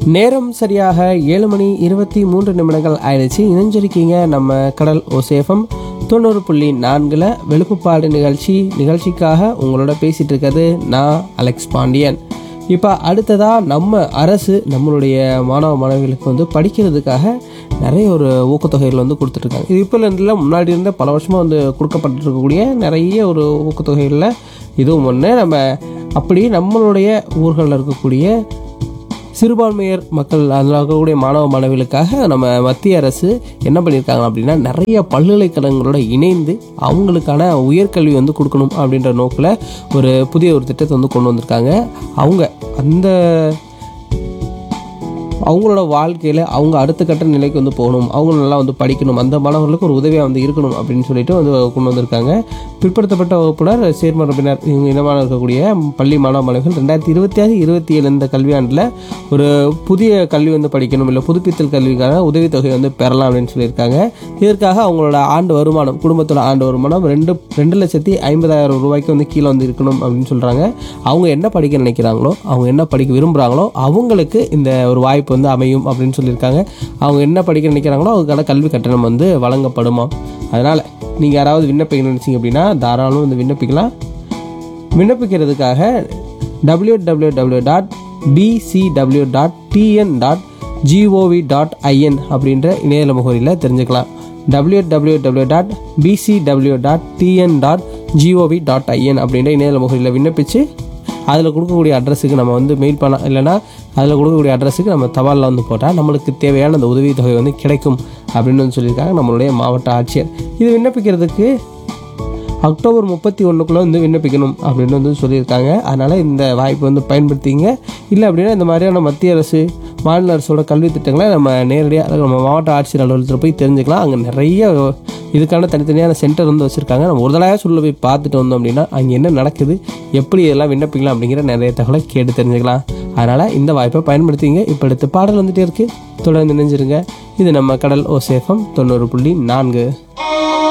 நேரம் சரியாக ஏழு மணி இருபத்தி மூன்று நிமிடங்கள் ஆயிடுச்சு இணைஞ்சிருக்கீங்க நம்ம கடல் ஓசேஃபம் தொண்ணூறு புள்ளி நான்கில் வெளுப்புப்பாடு நிகழ்ச்சி நிகழ்ச்சிக்காக உங்களோட பேசிட்டு இருக்கிறது நான் அலெக்ஸ் பாண்டியன் இப்போ அடுத்ததாக நம்ம அரசு நம்மளுடைய மாணவ மாணவிகளுக்கு வந்து படிக்கிறதுக்காக நிறைய ஒரு ஊக்கத்தொகைகள் வந்து கொடுத்துட்ருக்காங்க இது இப்போ இல்லை முன்னாடி இருந்த பல வருஷமாக வந்து கொடுக்கப்பட்டு இருக்கக்கூடிய நிறைய ஒரு ஊக்கத்தொகைகளில் இதுவும் ஒன்று நம்ம அப்படி நம்மளுடைய ஊர்களில் இருக்கக்கூடிய சிறுபான்மையர் மக்கள் அதில் இருக்கக்கூடிய மாணவ மாணவிகளுக்காக நம்ம மத்திய அரசு என்ன பண்ணியிருக்காங்க அப்படின்னா நிறைய பல்கலைக்கழகங்களோட இணைந்து அவங்களுக்கான உயர்கல்வி வந்து கொடுக்கணும் அப்படின்ற நோக்கில் ஒரு புதிய ஒரு திட்டத்தை வந்து கொண்டு வந்திருக்காங்க அவங்க அந்த அவங்களோட வாழ்க்கையில் அவங்க அடுத்த கட்ட நிலைக்கு வந்து போகணும் அவங்க நல்லா வந்து படிக்கணும் அந்த மாணவர்களுக்கு ஒரு உதவியாக வந்து இருக்கணும் அப்படின்னு சொல்லிட்டு வந்து கொண்டு வந்திருக்காங்க பிற்படுத்தப்பட்ட வகுப்பினர் சேர்மரப்பினர் இவங்க இனமான இருக்கக்கூடிய பள்ளி மாணவ மாணவிகள் ரெண்டாயிரத்தி இருபத்தி ஆறு இருபத்தி ஏழு இந்த கல்வியாண்டில் ஒரு புதிய கல்வி வந்து படிக்கணும் இல்லை புதுப்பித்தல் கல்விக்கான உதவித்தொகை வந்து பெறலாம் அப்படின்னு சொல்லியிருக்காங்க இதற்காக அவங்களோட ஆண்டு வருமானம் குடும்பத்தோட ஆண்டு வருமானம் ரெண்டு ரெண்டு லட்சத்தி ஐம்பதாயிரம் ரூபாய்க்கு வந்து கீழே வந்து இருக்கணும் அப்படின்னு சொல்கிறாங்க அவங்க என்ன படிக்க நினைக்கிறாங்களோ அவங்க என்ன படிக்க விரும்புகிறாங்களோ அவங்களுக்கு இந்த ஒரு வாய்ப்பு வந்து அமையும் அப்படின்னு சொல்லியிருக்காங்க அவங்க என்ன படிக்க நினைக்கிறாங்களோ அவங்களுக்கான கல்வி கட்டணம் வந்து வழங்கப்படுமா அதனால் நீங்கள் யாராவது விண்ணப்பிக்கணும்னு நினச்சிங்க அப்படின்னா தாராளம் வந்து விண்ணப்பிக்கலாம் விண்ணப்பிக்கிறதுக்காக W W W dot PCW dot TN dot GOV dot IN அப்படின்ற இணையதள முகவரியில் தெரிஞ்சுக்கலாம் W W W dot PCW dot TN dot GOV dot IN அப்படின்ற இணையதள முகவரியில் விண்ணப்பித்து அதில் கொடுக்கக்கூடிய அட்ரஸுக்கு நம்ம வந்து மெயில் பண்ணலாம் இல்லைனா அதில் கொடுக்கக்கூடிய அட்ரஸுக்கு நம்ம தபாலில் வந்து போட்டால் நம்மளுக்கு தேவையான அந்த உதவித்தொகை வந்து கிடைக்கும் அப்படின்னு வந்து சொல்லியிருக்காங்க நம்மளுடைய மாவட்ட ஆட்சியர் இது விண்ணப்பிக்கிறதுக்கு அக்டோபர் முப்பத்தி ஒன்றுக்குள்ளே வந்து விண்ணப்பிக்கணும் அப்படின்னு வந்து சொல்லியிருக்காங்க அதனால் இந்த வாய்ப்பை வந்து பயன்படுத்திங்க இல்லை அப்படின்னா இந்த மாதிரியான மத்திய அரசு மாநில அரசோட கல்வி திட்டங்களை நம்ம நேரடியாக நம்ம மாவட்ட ஆட்சியர் அலுவலகத்தில் போய் தெரிஞ்சுக்கலாம் அங்கே நிறைய இதுக்கான தனித்தனியான சென்டர் வந்து வச்சுருக்காங்க நம்ம ஒரு தடவை சொல்ல போய் பார்த்துட்டு வந்தோம் அப்படின்னா அங்கே என்ன நடக்குது எப்படி இதெல்லாம் விண்ணப்பிக்கலாம் அப்படிங்கிற நிறைய தகவலை கேட்டு தெரிஞ்சுக்கலாம் அதனால் இந்த வாய்ப்பை பயன்படுத்திங்க இப்போ அடுத்த பாடல் வந்துட்டே இருக்குது தொடர்ந்து நினைஞ்சிருங்க இது நம்ம கடல் ஓ சேஃபம் தொண்ணூறு புள்ளி நான்கு